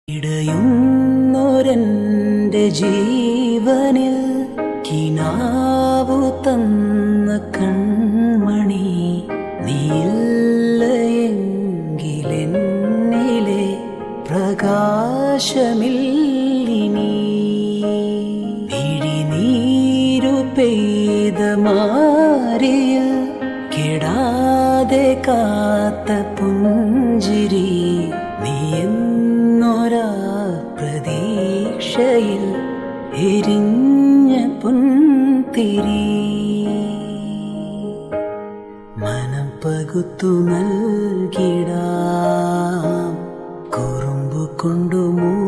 ഇടയുന്നൊരെന്റെ ജീവനിൽ കിനാവു തന്ന കൺമണി നീയില്ലയെങ്കിലെന്നിലെ പ്രകാശമില്ലിനി പിഴിനീരു പെയ്ത മാറിയ കെടാതെ കാത്ത പുഞ്ചിരി നീ എന്നൊരാ പ്രതീക്ഷയിൽ എരിഞ്ഞ പുൻതിരി മനം പകുത്തു നൽകിടാം കുറുമ്പു കൊണ്ടു മൂ